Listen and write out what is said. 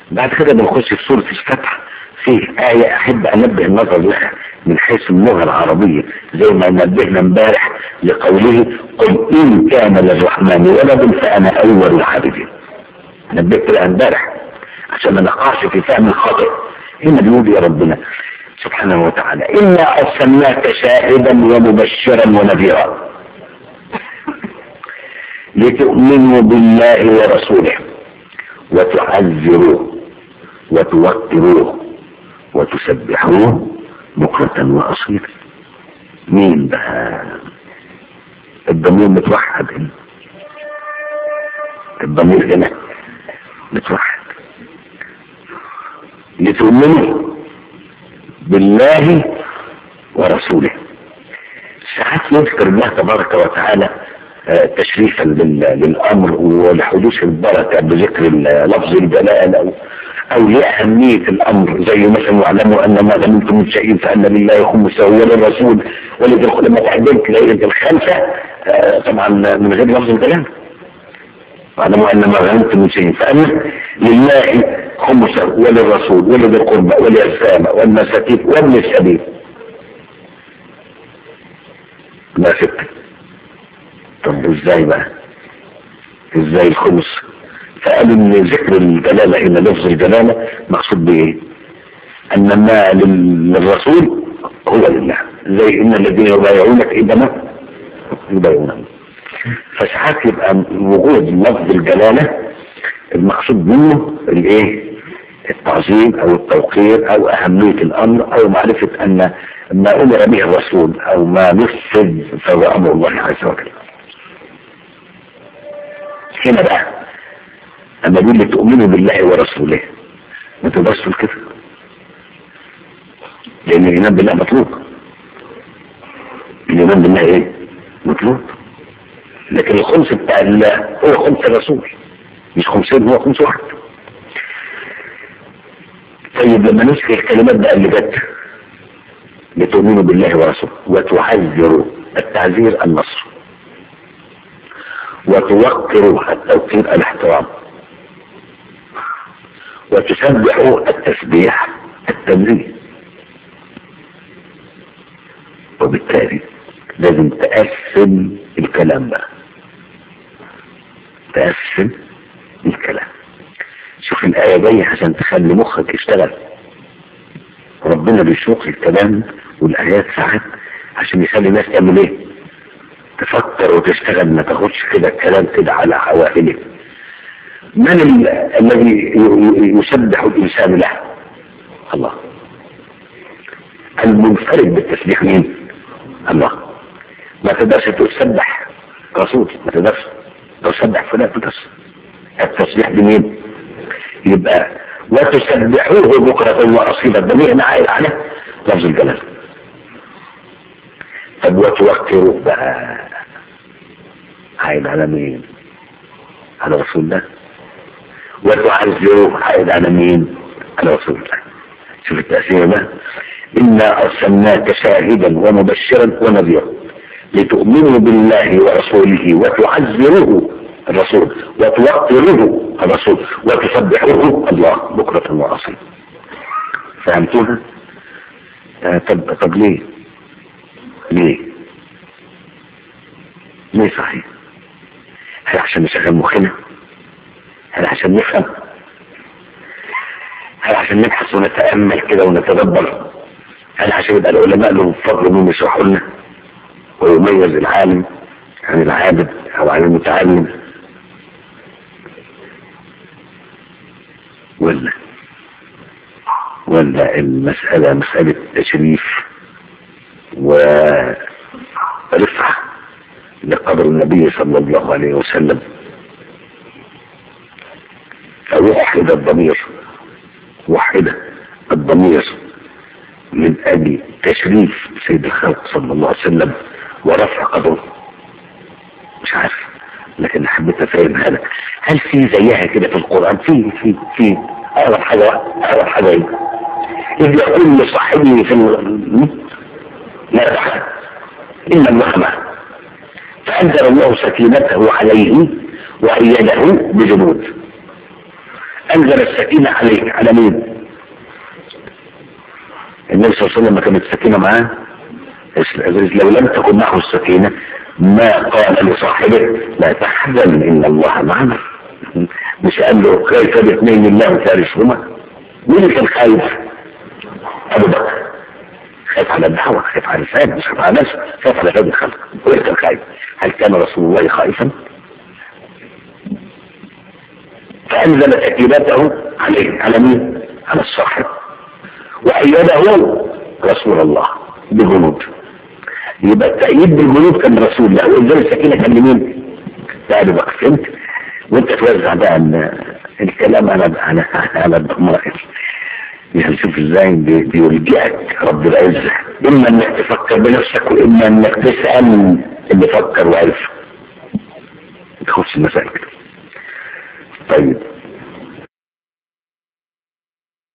بعد كده بنخش في سورة الفتح فيه آية أحب أنبه النظر لها من حيث اللغة العربية زي ما نبهنا امبارح لقوله قل إن كان للرحمن ولد فأنا أول العابدين نبهت لها امبارح عشان ما نقعش في فهم الخاطئ هنا بيقول يا ربنا سبحانه وتعالى إنا أرسلناك شاهدا ومبشرا ونذيرا لتؤمنوا بالله ورسوله وتعزروه وتوقروه وتسبحوه بكرة وأصيلا مين بقى الضمير متوحد هنا الضمير هنا متوحد لتؤمنوا بالله ورسوله ساعات يذكر الله تبارك وتعالى تشريفا للامر ولحدوث البركه بذكر لفظ الجلال او او لاهميه الامر زي مثلا واعلموا ان ما غنمتم من شيء فان لله خمسه وللرسول ولذي الخلق ما تعدلت ليله الخمسه طبعا من غير لفظ الجلال واعلموا ان ما غنمتم من شيء فان لله خمسه وللرسول ولذي القربى واليتامى والمساكين وابن السبيل ما سته طب ازاي بقى ازاي الخمس فقالوا ان ذكر الجلالة ان لفظ الجلالة مقصود بايه ان ما للرسول هو لله زي ان الذين يبايعونك انما يبايعونه فساعات يبقى وجود لفظ الجلالة المقصود منه الايه التعظيم او التوقير او اهمية الامر او معرفة ان ما امر به الرسول او ما نفذ فهو امر الله عز وجل هنا بقى اما بيقول لي تؤمنوا بالله ورسوله ما تقدرش تقول كده لان الايمان بالله مطلوب الايمان بالله ايه مطلوب لكن الخمس بتاع الله هو خمس الرسول مش خمسين هو خمس واحد طيب لما نسخ الكلمات بقى اللي جت لتؤمنوا بالله ورسوله وتعذروا التعذير النصر وتوقروا التوقير الاحترام وتسبحوا التسبيح التنزيه وبالتالي لازم تقسم الكلام بقى تقسم الكلام شوف الآية جاية عشان تخلي مخك يشتغل ربنا بيشوق الكلام والآيات ساعات عشان يخلي الناس تعمل ايه تفكر وتشتغل ما تاخدش كده الكلام كده على عوائله من ال... الذي يسبح الإنسان له الله المنفرد بالتسبيح مين الله ما تقدرش تسبح رسول ما تقدرش تسبح فلان ما تقدرش التسبيح بمين يبقى وتسبحوه بكرة وأصيلا ضمير عائد على لفظ الجلال طب وتوقروه بقى عائد على مين على رسول الله وتعزروه عائد على مين على رسول الله شوف التأثير ده إنا أرسلناك شاهدا ومبشرا ونذيرا لتؤمنوا بالله ورسوله وتعزروه الرسول وتوقروه الرسول وتسبحوه الله بكرة وأصيلا فهمتوها؟ آه طب طب ليه؟ ليه؟ ليه صحيح؟ هل عشان نشغل مخنا؟ هل عشان نفهم؟ هل عشان نبحث ونتأمل كده ونتدبر؟ هل عشان يبقى العلماء لهم فضل انهم يشرحوا لنا ويميز العالم عن العابد او عن المتعلم ولا ولا المسألة مسألة تشريف ورفعة لقبر النبي صلى الله عليه وسلم فوحد الضمير وحد الضمير من أجل تشريف سيد الخلق صلى الله عليه وسلم ورفع قدره مش عارف لكن حبيت افهم هذا هل في زيها كده في القرآن في في في اقرب حاجة اقرب حاجة ايه اذ يقول لصاحبه في لا تحزن ان الله معه فانزل الله سكينته عليه وايده بجنود انزل السكينة عليك على مين النبي صلى الله عليه وسلم لما كانت السكينة معاه لو لم تكن معه السكينة ما قال لصاحبه لا تحزن ان الله معنا مش قال له خايف باثنين الله ثالثهما مين اللي كان خايف ابو بكر خايف على الدعوة خايف على الفهم مش خايف على نفسه خايف على هذا الخلق هو اللي كان خايف هل كان رسول الله خائفا فأنزل تكليفاته عليه على مين على الصاحب وأيده رسول الله بجنود يبقى التأييد بالجنود كان رسول الله وإنزال السكينة كان لمين لأبي بكر فهمت وانت توزع بقى الكلام على على على الضمائر يعني شوف ازاي بيلجئك رب العزة اما انك تفكر بنفسك واما انك تسأل اللي فكر وعرف تخش المسائل كده طيب